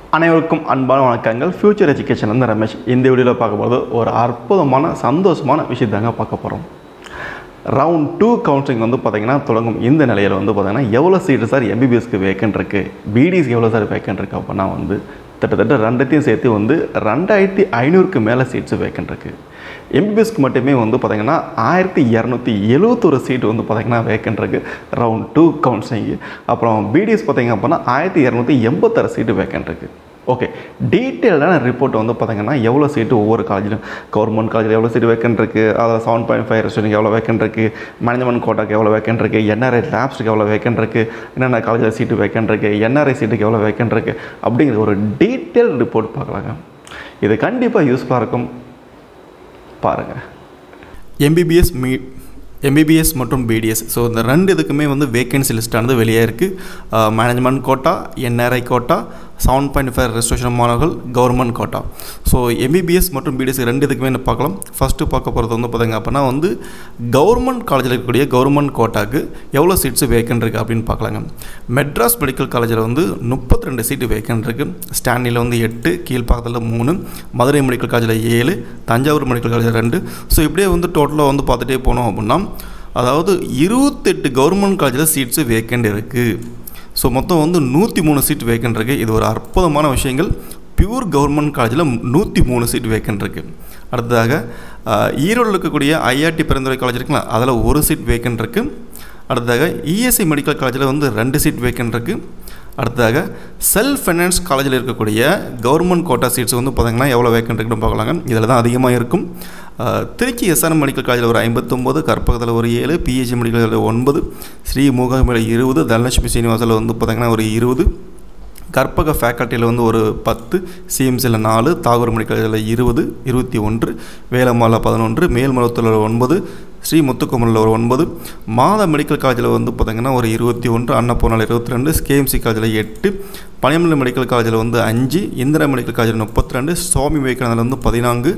அனைவருக்கும் அன்பான வணக்கங்கள் ஃபியூச்சர் எஜுகேஷன் வந்து ரமேஷ் இந்த வீடியோவில் பார்க்க போகிறது ஒரு அற்புதமான சந்தோஷமான விஷயத்தாங்க பார்க்க போகிறோம் ரவுண்ட் டூ கவுன்சிலிங் வந்து பார்த்தீங்கன்னா தொடங்கும் இந்த நிலையில் வந்து பார்த்தீங்கன்னா எவ்வளோ சீட்டு சார் எம்பிபிஎஸ்க்கு வேக்கன்ட் இருக்குது பிடிஎஸ்க்கு எவ்வளோ சார் வேக்கன்ட் இருக்குது அப்படின்னா வந்து கிட்டத்தட்ட ரெண்டத்தையும் சேர்த்து வந்து ரெண்டாயிரத்தி ஐநூறுக்கு மேலே சீட்ஸ் வேக்கன்ட் இருக்குது எம்பிபிஎஸ்க்கு மட்டுமே வந்து பார்த்தீங்கன்னா ஆயிரத்தி இரநூத்தி எழுவத்தொரு சீட்டு வந்து பார்த்தீங்கன்னா வேக்கன்ட் இருக்குது ரவுண்ட் டூ கவுன்சிலிங்கு அப்புறம் பிடிஎஸ் பார்த்தீங்க அப்படின்னா ஆயிரத்தி இரநூத்தி எண்பத்தாறு சீட்டு வேக்கன்ட் இருக்குது ஓகே டீட்டெயில்டான ரிப்போர்ட் வந்து பார்த்தீங்கன்னா எவ்வளோ சீட்டு ஒவ்வொரு காலேஜிலும் கவர்மெண்ட் காலேஜில் எவ்வளோ சீட்டு வேக்கன்ட் இருக்குது அதில் செவன் பாயிண்ட் ஃபைவ் ரெஸ்டூடெண்ட் எவ்வளோ வேக்கன்ட் இருக்குது மேனேஜ்மெண்ட் கோட்டாக்கு எவ்வளோ வேக்கன்ட் இருக்குது என்ஆர்ஐ லேப்ஸுக்கு எவ்வளோ வேக்கன்ட் இருக்குது என்னென்ன காலேஜில் சீட்டு வேக்கன்ட் இருக்குது என்ஆர்ஐ சீட்டுக்கு எவ்வளோ வேக்கன்ட் இருக்குது அப்படிங்கிற ஒரு டீட்டெயில் ரிப்போர்ட் பார்க்கலாங்க இது கண்டிப்பாக யூஸ்ஃபுல்லாக இருக்கும் பாருங்கள் எம்பிபிஎஸ் மீ எம்பிபிஎஸ் மற்றும் பிடிஎஸ் ஸோ இந்த ரெண்டு இதுக்குமே வந்து வேகன்சி லிஸ்ட்டானது வெளியே இருக்குது management quota NRI quota seven point five registration மாணவர்கள் கவர்மெண்ட் கோட்டா ஸோ எம்பிபிஎஸ் மற்றும் பிடிஎஸ் ரெண்டு இதுக்குமே என்ன பார்க்கலாம் ஃபஸ்ட்டு பார்க்க போகிறது வந்து பார்த்திங்க அப்படின்னா வந்து கவர்மெண்ட் காலேஜில் இருக்கக்கூடிய கவர்மெண்ட் கோட்டாக்கு எவ்வளோ சீட்ஸ் வேக்கன்ட் இருக்குது அப்படின்னு பார்க்கலாங்க மெட்ராஸ் மெடிக்கல் காலேஜில் வந்து முப்பத்தி ரெண்டு சீட்டு வேக்கன்ட் இருக்குது ஸ்டான்லியில் வந்து எட்டு கீழ்ப்பாக்கத்தில் மூணு மதுரை மெடிக்கல் காலேஜில் ஏழு தஞ்சாவூர் மெடிக்கல் காலேஜில் ரெண்டு ஸோ இப்படியே வந்து டோட்டலாக வந்து பார்த்துட்டே போனோம் அப்படின்னா அதாவது இருபத்தெட்டு கவர்மெண்ட் காலேஜில் சீட்ஸு வேக்கண்ட் இருக்குது ஸோ மொத்தம் வந்து நூற்றி மூணு சீட் வேக்கன்ட் இருக்குது இது ஒரு அற்புதமான விஷயங்கள் பியூர் கவர்மெண்ட் காலேஜில் நூற்றி மூணு சீட் வேக்கன்ட் இருக்குது அடுத்ததாக ஈரோடில் இருக்கக்கூடிய ஐஆர்டி பெருந்துறை காலேஜ் இருக்குங்களா அதில் ஒரு சீட் வேக்கன்ட் இருக்குது அடுத்ததாக இஎஸ்ஐ மெடிக்கல் காலேஜில் வந்து ரெண்டு சீட் வேக்கன்ட் இருக்குது அடுத்ததாக செல்ஃப் ஃபைனான்ஸ் காலேஜில் இருக்கக்கூடிய கவர்மெண்ட் கோட்டா சீட்ஸ் வந்து பார்த்திங்கன்னா எவ்வளோ வேக்கன்ட் இருக்குன்னு பார்க்கலாங்க இதில் தான் அதிகமாக இருக்கும் திருச்சி எஸ்ஆர்எம் மெடிக்கல் காலேஜில் ஒரு ஐம்பத்தொம்போது கற்பகத்தில் ஒரு ஏழு பிஹெச்சி மெடிக்கல் காலேஜில் ஒன்பது ஸ்ரீ மூகாமில் இருபது தனலட்சுமி சீனிவாசில் வந்து பார்த்திங்கன்னா ஒரு இருபது கற்பக ஃபேக்கல்ட்டியில் வந்து ஒரு பத்து சிஎம்சியில் நாலு தாகூர் மெடிக்கலில் இருபது இருபத்தி ஒன்று வேலம்மாவில் பதினொன்று மேல்மருவத்தில் ஒன்பது ஸ்ரீ முத்துக்குமரில் ஒரு ஒன்பது மாதா மெடிக்கல் காலேஜில் வந்து பார்த்திங்கன்னா ஒரு இருபத்தி ஒன்று அன்னப்பூர்ணாவில் இருபத்தி ரெண்டு கேஎம்சி காலேஜில் எட்டு பனிமலை மெடிக்கல் காலேஜில் வந்து அஞ்சு இந்திரா மெடிக்கல் காலேஜில் முப்பத்தி ரெண்டு சுவாமி விவேகானந்தில் வந்து பதினான்கு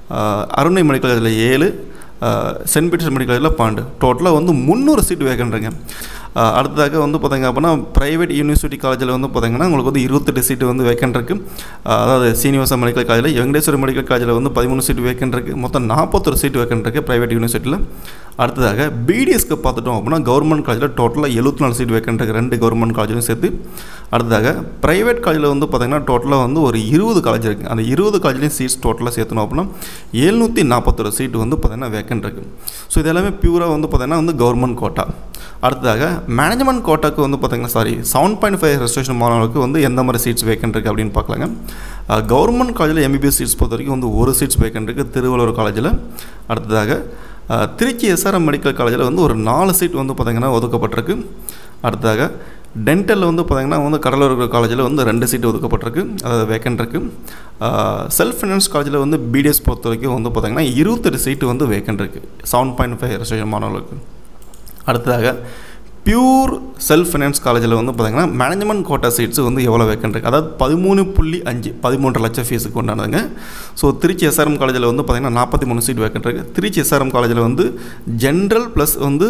அருணை மெடிக்கல் காலேஜில் ஏழு சென்ட் பீட்டர்ஸ் மெடிக்கல் காலேஜில் பன்னெண்டு டோட்டலாக வந்து முந்நூறு சீட் வேகன்றங்க அடுத்ததாக வந்து பார்த்திங்க அப்படின்னா ப்ரைவேட் யூனிவர்சிட்டி காலேஜில் வந்து பார்த்திங்கன்னா உங்களுக்கு வந்து இருபத்தெட்டு சீட்டு வந்து வேக்கன்ட் இருக்குது அதாவது சீனிவாசா மெடிக்கல் காலேஜில் வெங்கடேஸ்வர மெடிக்கல் காலேஜில் வந்து பதிமூணு சீட்டு வேக்கன்ட் இருக்குது மொத்தம் நாற்பத்தொரு சீட்டு வேக்கன்ட் இருக்குது ப்ரைவேட் யூனிவர்சிட்டியில் அடுத்ததாக பிடிஎஸ்க்கு பார்த்துட்டோம் அப்படின்னா கவர்மெண்ட் காலேஜில் டோட்டலாக எழுபத்தி நாலு சீட் வேக்கன்ட் இருக்குது ரெண்டு கவர்மெண்ட் காலேஜும் சேர்த்து அடுத்ததாக ப்ரைவேட் காலேஜில் வந்து பார்த்திங்கன்னா டோட்டலாக வந்து ஒரு இருபது காலேஜ் இருக்குது அந்த இருபது காலேஜ்லேயும் சீட்ஸ் டோட்டலாக சேர்த்தணும் அப்படின்னா எழுநூற்றி நாற்பத்தொரு சீட்டு வந்து பார்த்திங்கன்னா வேக்கன்ட் இருக்குது ஸோ இது எல்லாமே பியூராக வந்து பார்த்திங்கன்னா வந்து கவர்மெண்ட் கோட்டா அடுத்ததாக மேனேஜ்மெண்ட் கோட்டாக்கு வந்து பார்த்திங்கன்னா sorry seven point five registration மாணவர்களுக்கு வந்து எந்த மாதிரி சீட்ஸ் வேக்கன்ட் இருக்குது அப்படின்னு பார்க்கலாங்க கவர்மெண்ட் காலேஜில் எம்பிபிஎஸ் சீட்ஸ் பொறுத்த வரைக்கும் வந்து ஒரு சீட்ஸ் வேக்கன்ட் இருக்குது திருவள்ளூர் காலேஜில் அடுத்ததாக திருச்சி எஸ்ஆர்எம் மெடிக்கல் காலேஜில் வந்து ஒரு நாலு சீட் வந்து பார்த்திங்கன்னா ஒதுக்கப்பட்டிருக்கு அடுத்ததாக டென்டலில் வந்து பார்த்திங்கன்னா வந்து கடலூர் காலேஜில் வந்து ரெண்டு சீட்டு ஒதுக்கப்பட்டிருக்கு அதாவது வேக்கன்ட் இருக்குது செல்ஃப் ஃபைனான்ஸ் காலேஜில் வந்து பிடிஎஸ் பொறுத்த வரைக்கும் வந்து பார்த்திங்கன்னா இருபத்தெட்டு சீட்டு வந்து வேக்கன்ட் இருக்குது செவன் பாயிண்ட் ஃபைவ் ரெஜிஸ்ட்ரேஷன் மாணவர்களுக்கு அடுத்ததாக பியூர் செல்ஃப் ஃபைனான்ஸ் காலேஜில் வந்து பார்த்திங்கன்னா மேனேஜ்மெண்ட் கோட்டா சீட்ஸ் வந்து எவ்வளோ வேக்கன்ட் இருக்குது அதாவது பதிமூணு புள்ளி அஞ்சு பதிமூன்று லட்சம் ஃபீஸுக்கு கொண்டாடுங்க ஸோ திருச்சி எஸ்ஆர்எம் காலேஜில் வந்து பார்த்திங்கன்னா நாற்பத்தி மூணு சீட் வேக்கன்ட் இருக்குது திருச்சி எஸ்ஆர்எம் காலேஜில் வந்து ஜென்ரல் ப்ளஸ் வந்து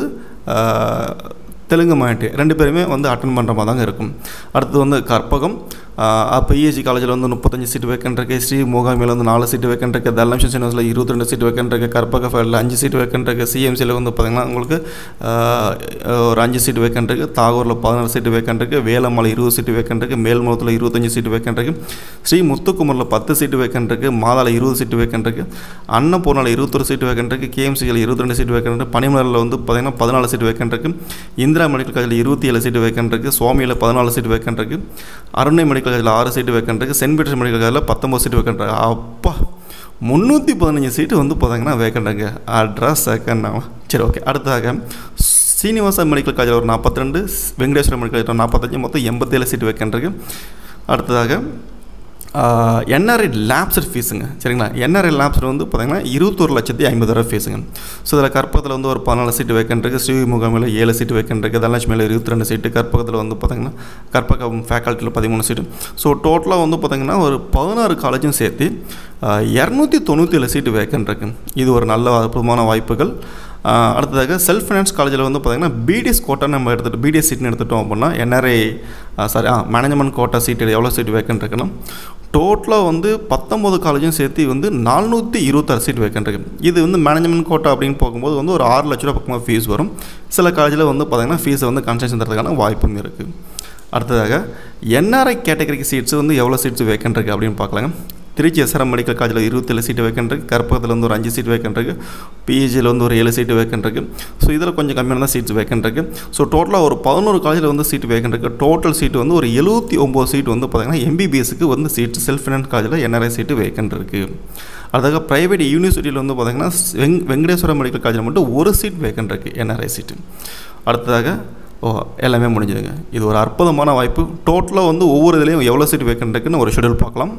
தெலுங்கு மைனாரிட்டி ரெண்டு பேருமே வந்து அட்டன் பண்ணுற மாதிரி தாங்க இருக்கும் அடுத்து வந்து கற்பகம் பிஎஸ்சி காலேஜில் வந்து முப்பத்தஞ்சு சீட் வேக்கன்ட் இருக்குது ஸ்ரீ மூகாமியில் வந்து நாலு சீட் வேக்கன்ட் இருக்குது தனலட்சுமி சீனிவாசில் இருபத்தி ரெண்டு சீட் வேக்கன்ட் இருக்குது கற்பக ஃபைலில் அஞ்சு சீட் வேக்கன்ட் இருக்குது சிஎம்சியில் வந்து பார்த்திங்கன்னா உங்களுக்கு ஒரு அஞ்சு சீட் வேக்கன்ட் இருக்குது தாகூரில் பதினாறு சீட்டு வேக்கன்ட் இருக்குது வேலம்மாவில் இருபது சீட்டு வேக்கன்ட் இருக்குது மேல்மூலத்தில் இருபத்தஞ்சு சீட்டு வேக்கன்ட் இருக்குது ஸ்ரீ முத்துக்குமரில் பத்து சீட்டு வேக்கன்ட் இருக்குது மாதாவில் இருபது சீட்டு வேக்கன்ட் இருக்குது அன்னபூர்ணாவில் இருபத்தொரு சீட்டு வேக்கன்ட் இருக்குது கேஎம்சியில் இருபத்தி ரெண்டு சீட்டு வேக்கன்ட் இருக்குது பனிமலரில் வந்து பார்த்திங்கன்னா பதினாலு சீட்டு வேக்கன்ட் இருக்குது இந்திரா மெடிக்கல் காலேஜில் இருபத்தி ஏழு சீட்டு வேக்கன்ட் இருக்குது சுவாமியில் பதினாலு சீட்டு வேக்கன்ட் இருக்குது அருணை மெடிக்கல் காலேஜில் ஆறு சீட்டு வேக்கன்ட் இருக்குது சென்ட் பீட்டர்ஸ் மெடிக்கல் காலேஜில் பத்தொம்பது சீட்டு வேக்கன்ட் இருக்குது அப்பா முந்நூற்றி பதினஞ்சு சீட்டு வந்து பார்த்தீங்கன்னா வேக்கண்ட்டுங்க அட்ரஸ் செகண்ட் சரி ஓகே அடுத்ததாக சீனிவாசா மெடிக்கல் காலேஜில் ஒரு நாற்பத்தி ரெண்டு வெங்கடேஸ்வர மெடிக்கல் காலேஜில் நாற்பத்தஞ்சு மொத்தம் எண்பத்தேழு சீட்டு வேக்கன்ட் இருக்குது அடுத்ததாக என்ஆர்ஐ லேப்ஸர் ஃபீஸுங்க சரிங்களா என்ஆர்ஐ லேப்ஸர் வந்து பார்த்திங்கன்னா இருபத்தொரு லட்சத்தி ஐம்பதாயிரம் ஃபீஸுங்க ஸோ இதில் கற்பகத்தில் வந்து ஒரு பதினாலு சீட்டு வேக்கன்ட் இருக்குது ஸ்ரீமுகாமில் ஏழு சீட்டு வேக்கன்ட் இருக்குது தனலட்சுமியில் இருபத்தி ரெண்டு சீட்டு கற்பகத்தில் வந்து பார்த்திங்கன்னா கற்பகம் ஃபேக்கல்ட்டியில் பதிமூணு சீட்டு ஸோ டோட்டலாக வந்து பார்த்திங்கன்னா ஒரு பதினாறு காலேஜும் சேர்த்து இரநூத்தி தொண்ணூற்றி ஏழு சீட்டு வேக்கன்ட் இருக்குது இது ஒரு நல்ல அற்புதமான வாய்ப்புகள் ஆஹ் அடுத்ததாக செல்ஃப் ஃபைனான்ஸ் காலேஜில் வந்து பார்த்திங்கன்னா பிடிஎஸ் கோட்டா நம்ம எடுத்துகிட்டு பிடிஎஸ் சீட்னு எடுத்துட்டோம் அப்படின்னா என்ஆர்ஐ சாரி ஆ மேனேஜ்மெண்ட் கோட்டா சீட்டு எவ்வளோ சீட் வேக்கன்ட் இருக்குன்னா டோட்டலாக வந்து பத்தொம்போது காலேஜும் சேர்த்து வந்து நானூற்றி இருபத்தாறு சீட் வேக்கன்ட் இருக்குது இது வந்து மேனேஜ்மெண்ட் கோட்டா அப்படின்னு போகும்போது வந்து ஒரு ஆறு லட்ச ரூபா பக்கமாக ஃபீஸ் வரும் சில காலேஜில் வந்து பார்த்திங்கன்னா ஃபீஸை வந்து கன்செஷன் தரதுக்கான வாய்ப்பும் இருக்குது அடுத்ததாக என்ஆர்ஐ கேட்டகரிக்கு சீட்ஸ் வந்து எவ்வளோ சீட்ஸ் வேக்கன்ட் இருக்குது அப்படின்னு பார்க்கலாங்க திருச்சி எஸ்ஆர்எம் மெடிக்கல் காலேஜில் இருபத்தேழு சீட்டு வேக்கன்ட் இருக்குது கற்பகத்தில் வந்து ஒரு அஞ்சு சீட் வேக்கன்ட் இருக்குது பிஹெச்சியில் வந்து ஒரு ஏழு சீட்டு வேக்கன்ட் இருக்குது ஸோ இதில் கொஞ்சம் கம்மியான தான் சீட்ஸ் வேக்கன்ட் இருக்குது ஸோ டோட்டலாக ஒரு பதினோரு காலேஜில் வந்து சீட் வேக்கன்ட் இருக்குது டோட்டல் சீட் வந்து ஒரு எழுபத்தி ஒம்பது சீட் வந்து பார்த்திங்கன்னா எம்பிபிஎஸ்க்கு வந்து சீட் செல்ஃப் ஃபினான்ஸ் காலேஜில் என்ஆர்ஐ சீட்டு வேக்கன்ட் இருக்குது அடுத்ததாக ப்ரைவேட் யூனிவர்சிட்டியில் வந்து பார்த்திங்கன்னா வெங் வெங்கடேஸ்வர மெடிக்கல் காலேஜில் மட்டும் ஒரு சீட் வேக்கன்ட் இருக்குது என்ஆர்ஐ சீட்டு அடுத்ததாக ஓ எல்லாமே முடிஞ்சுதுங்க இது ஒரு அற்புதமான வாய்ப்பு டோட்டலாக வந்து ஒவ்வொரு இதுலேயும் எவ்வளோ சீட் வேக்கன்ட் இருக்குன்னு ஒரு ஷெடியூல் பார்க்கலாம்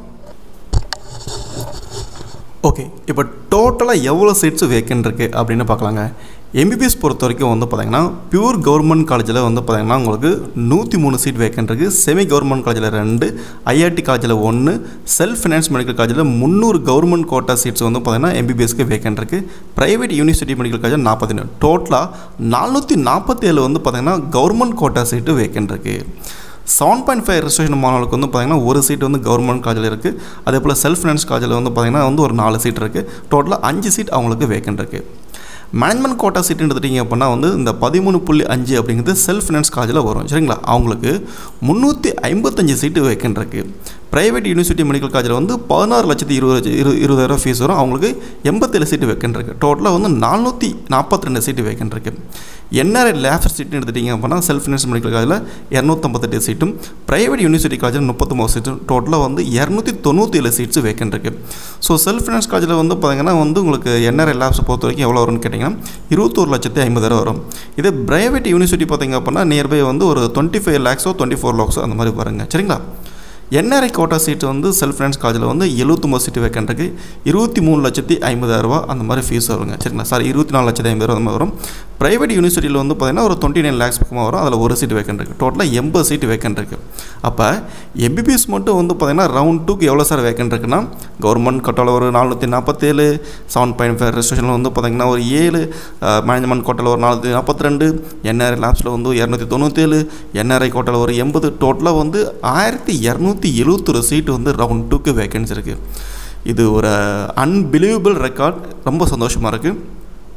ஓகே இப்போ டோட்டலாக எவ்வளோ சீட்ஸ் வேக்கன்ட் இருக்குது அப்படின்னு பார்க்கலாங்க எம்பிபிஎஸ் பொறுத்த வரைக்கும் வந்து பார்த்தீங்கன்னா பியூர் கவர்மெண்ட் காலேஜில் வந்து பார்த்தீங்கன்னா உங்களுக்கு நூற்றி மூணு சீட் வேக்கன்ட் இருக்குது செமி கவர்மெண்ட் காலேஜில் ரெண்டு ஐஐடி காலேஜில் ஒன்று செல்ஃப் ஃபினான்ஸ் மெடிக்கல் காலேஜில் முந்நூறு கவர்மெண்ட் கோட்டா சீட்ஸ் வந்து பார்த்தீங்கன்னா எம்பிபிஎஸ்க்கு வேக்கன்ட் இருக்குது ப்ரைவேட் யூனிவர்சிட்டி மெடிக்கல் காலேஜ் நாற்பத்தி டோட்டலாக நானூற்றி நாற்பத்தேழு வந்து பார்த்தீங்கன்னா கவர்மெண்ட் கோட்டா சீட்டு வேக்கன்ட் இருக்குது செவன் பாயிண்ட் ஃபைவ் ரிஜிஸ்ட்ரேஷன் மாணவர்களுக்கு வந்து பார்த்திங்கன்னா ஒரு சீட் வந்து கவர்மெண்ட் காலேஜில் இருக்குது அதே போல் செல்ஃப் ஃபினான்ஸ் காலேஜில் வந்து பார்த்திங்கன்னா வந்து ஒரு நாலு சீட் இருக்குது டோட்டலாக அஞ்சு சீட் அவங்களுக்கு வேக்கன்ட் இருக்குது மேனேஜ்மெண்ட் கோட்டா சீட் எடுத்துட்டிங்க அப்படின்னா வந்து இந்த பதிமூணு புள்ளி அஞ்சு அப்படிங்கிறது செல்ஃப் ஃபினான்ஸ் காலேஜில் வரும் சரிங்களா அவங்களுக்கு முந்நூற்றி ஐம்பத்தஞ்சு சீட்டு வேக்கன்ட் இருக்குது ப்ரைவேட் யூனிவர்சிட்டி மெடிக்கல் காலேஜில் வந்து பதினாறு லட்சத்தி இருபது இரு இருபதாயிரம் ஃபீஸ் வரும் அவங்களுக்கு எண்பத்தேழு சீட்டு வேக்கன்ட் இருக்குது டோட்டலாக வந்து நானூற்றி நாற்பத்தி ரெண்டு சீட்டு வேக்கன்ட் இருக்குது என்ஆர்ஐ லேப் சீட்னு எடுத்துட்டிங்க அப்படின்னா செல்ஃப் ஃபினான்ஸ் மெடிக்கல் காலேஜில் இரநூத்தம்பத்தெட்டு சீட்டும் ப்ரைவேட் யூனிவர்சிட்டி காலேஜில் முப்பத்தொம்பது சீட்டும் டோட்டலாக வந்து இரநூத்தி தொண்ணூற்றி ஏழு சீட்ஸ் வேக்கன்ட் இருக்குது ஸோ செல்ஃப் ஃபினான்ஸ் காலேஜில் வந்து பார்த்தீங்கன்னா வந்து உங்களுக்கு என்ஆர்ஐ லேப்ஸை பொறுத்த வரைக்கும் எவ்வளோ வரும்னு கேட்டிங்கன்னா இருபத்தோரு லட்சத்தி ஐம்பதாயிரம் வரும் இதே ப்ரைவேட் யூனிவர்சிட்டி பார்த்தீங்க அப்படின்னா நியர்பை வந்து ஒரு டுவெண்ட்டி ஃபைவ் லேக்ஸோ டுவெண்ட்டி ஃபோர் லேக்ஸோ அந்த மாதிரி வருங்க சரிங்களா என்ஆர்ஐ கோட்டா சீட்டு வந்து செல்ஃப் ஃபினான்ஸ் காலேஜில் வந்து எழுபத்தொம்பது சீட்டு வேக்கன்ட் இருக்குது இருபத்தி மூணு லட்சத்தி ஐம்பதாயிரரூபா அந்த மாதிரி ஃபீஸ் வருங்க சரிங்களா சாரி இருபத்தி நாலு லட்சத்தி ஐம்பதாயிரம் அந்த மாதிரி வரும் ப்ரைவேட் யூனிவர்சிட்டியில் வந்து பார்த்திங்கன்னா ஒரு டுவெண்ட்டி நைன் லேக்ஸ் பக்கமாக வரும் அதில் ஒரு சீட் வேக்கன்ட் இருக்குது டோட்டலாக எண்பது சீட் வேக்கன்ட் இருக்குது அப்போ எம்பிபிஎஸ் மட்டும் வந்து பார்த்திங்கன்னா ரவுண்ட் டூக்கு எவ்வளோ சார் வேக்கன்ட் இருக்குன்னா கவர்மெண்ட் கோட்டாவில் ஒரு நானூற்றி நாற்பத்தேழு செவன் பாயிண்ட் ஃபைவ் ரெஜிஸ்ட்ரேஷனில் வந்து பார்த்திங்கன்னா ஒரு ஏழு மேனேஜ்மெண்ட் கோட்டாவில் ஒரு நானூற்றி நாற்பத்தி ரெண்டு என்ஆர்ஐ லேப்ஸில் வந்து இரநூத்தி தொண்ணூற்றேழு என்ஆர்ஐ கோட்டாவில் ஒரு எண்பது டோட்டலாக வந்து ஆயிரத்தி இரநூத்தி எழுபத்தொரு சீட்டு வந்து ரவுண்ட் டூக்கு வேக்கன்சி இருக்குது இது ஒரு அன்பிலீவபிள் ரெக்கார்ட் ரொம்ப சந்தோஷமாக இருக்குது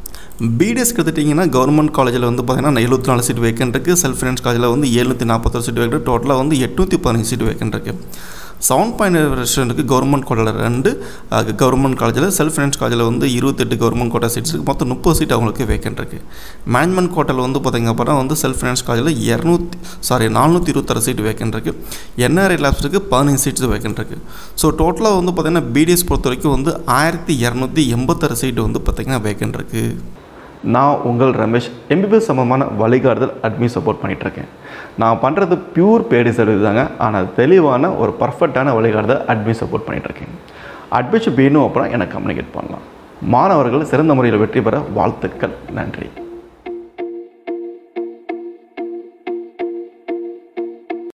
பிடிஎஸ் எடுத்துட்டிங்கன்னா கவர்மெண்ட் காலேஜில் வந்து பார்த்தீங்கன்னா எழுபத்தி நாலு சீட் வேக்கன்ட் இருக்குது செல்ஃப் ஃபினான்ஸ் காலேஜில் வந்து எழுநூற்றி நாற்பத்தொரு சீட் வேக்கன்ட் டோட்டலாக வந்து எட்நூற்றி பதினஞ்சு சீட் வேக்கன்ட் இருக்குது செவன் பாயிண்ட் ரெஸ்டாரண்ட்டுக்கு கவர்மெண்ட் கோட்டாவில் ரெண்டு கவர்மெண்ட் காலேஜில் செல்ஃப் ஃபினான்ஸ் காலேஜில் வந்து இருபத்தெட்டு கவர்மெண்ட் கோட்டா சீட்ஸ் இருக்குது மொத்தம் முப்பது சீட் அவங்களுக்கு வேக்கன்ட் இருக்குது மேனேஜ்மெண்ட் கோட்டாவில் வந்து பார்த்திங்க அப்படின்னா வந்து செல்ஃப் ஃபினான்ஸ் காலேஜில் இரநூத்தி சாரி நானூற்றி இருபத்தாறு சீட் வேக்கன்ட் இருக்குது என்ஆர்ஐ லேப்ஸுக்கு பதினஞ்சு சீட்ஸ் வேக்கன்ட் இருக்குது ஸோ டோட்டலாக வந்து பார்த்திங்கன்னா பிடிஎஸ் பொறுத்த வரைக்கும் வந்து ஆயிரத்தி இரநூத்தி எண்பத்தாறு சீட்டு வந்து பார்த்திங்கன்னா வேக்கன்ட் இருக்குது நான் உங்கள் ரமேஷ் எம்பிபிஎஸ் சம்மந்தமான வழிகாட்டுதல் அட்மின் சப்போர்ட் பண்ணிகிட்ருக்கேன் நான் பண்ணுறது பியூர் பேடி சர்வீஸ் தாங்க ஆனால் தெளிவான ஒரு பர்ஃபெக்டான வழிகாட்டுதல் அட்மின் சப்போர்ட் பண்ணிகிட்ருக்கேன் அட்மிஷன் வேணும் அப்புறம் எனக்கு கம்யூனிகேட் பண்ணலாம் மாணவர்கள் சிறந்த முறையில் வெற்றி பெற வாழ்த்துக்கள் நன்றி